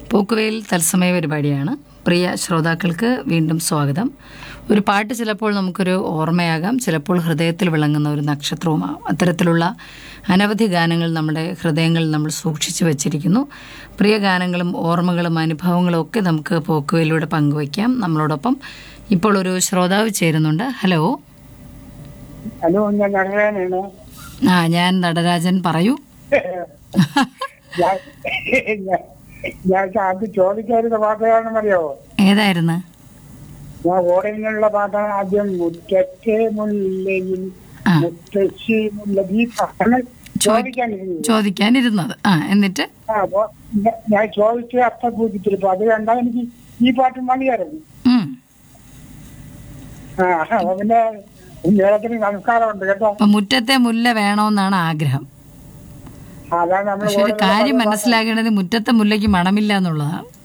പോക്കുവെയിൽ തത്സമയ പരിപാടിയാണ് പ്രിയ ശ്രോതാക്കൾക്ക് വീണ്ടും സ്വാഗതം ഒരു പാട്ട് ചിലപ്പോൾ നമുക്കൊരു ഓർമ്മയാകാം ചിലപ്പോൾ ഹൃദയത്തിൽ വിളങ്ങുന്ന ഒരു നക്ഷത്രവുമാകും അത്തരത്തിലുള്ള അനവധി ഗാനങ്ങൾ നമ്മുടെ ഹൃദയങ്ങളിൽ നമ്മൾ സൂക്ഷിച്ചു വച്ചിരിക്കുന്നു പ്രിയ ഗാനങ്ങളും ഓർമ്മകളും അനുഭവങ്ങളും ഒക്കെ നമുക്ക് പോക്കുവയിലൂടെ പങ്കുവയ്ക്കാം നമ്മളോടൊപ്പം ഇപ്പോൾ ഒരു ശ്രോതാവ് ചേരുന്നുണ്ട് ഹലോ ഹലോ ഞാൻ നടരാനാണ് ആ ഞാൻ നടരാജൻ പറയൂ ഞാൻ ഞാൻ- ഞാൻ അത് ചോദിക്കാറുള്ള പാട്ടാണെന്നറിയാവോ ഏതായിരുന്നു ഞാൻ ഓടയിലുള്ള പാട്ടാണ് ആദ്യം മുറ്റത്തെ മുല്ലയിൽ ആ. മുത്തശ്ശി മുല്ല ഈ പാട്ടാണ് ചോദിക്കാനിരുന്നത് ചോദിക്കാനിരുന്നത് ആ എന്നിട്ട് ആ, അപ്പൊ ഞ- ഞാൻ ചോദിച്ച അർത്ഥ പൂജിച്ചിരിപ്പോ അത് കണ്ടാ എനിക്ക് ഈ പാട്ട് മതിയായിരുന്നു ഉം. ആ അപ്പൊ പിന്നെ മേളത്തിന് നമസ്കാരമുണ്ട് കേട്ടോ അപ്പൊ മുറ്റത്തെ മുല്ല വേണമെന്നാണ് ആഗ്രഹം അതാണ് നമ്മൾ പക്ഷെ ഒരു കാര്യം മനസ്സിലാക്കേണ്ടത് മുറ്റത്തെ മുല്ലയ്ക്ക് മണമില്ല എന്നുള്ളതാണ്